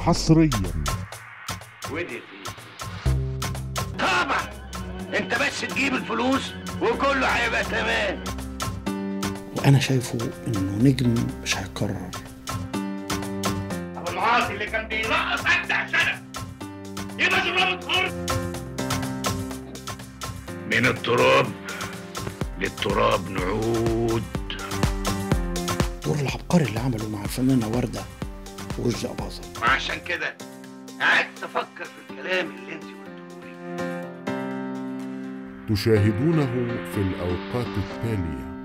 حصريا ودي فيه طبعا انت بس تجيب الفلوس وكله هيبقى تمام وانا شايفه انه نجم مش هيتكرر ابو المعاصي اللي كان بيرقص اجدع سنه يبقى ضربة خرد من التراب للتراب نعود الدور العبقري اللي عمله مع الفنانه ورده ورشدي اباظه وعشان كده قعدت افكر في الكلام اللي انت قلته لي تشاهدونه في الأوقات التالية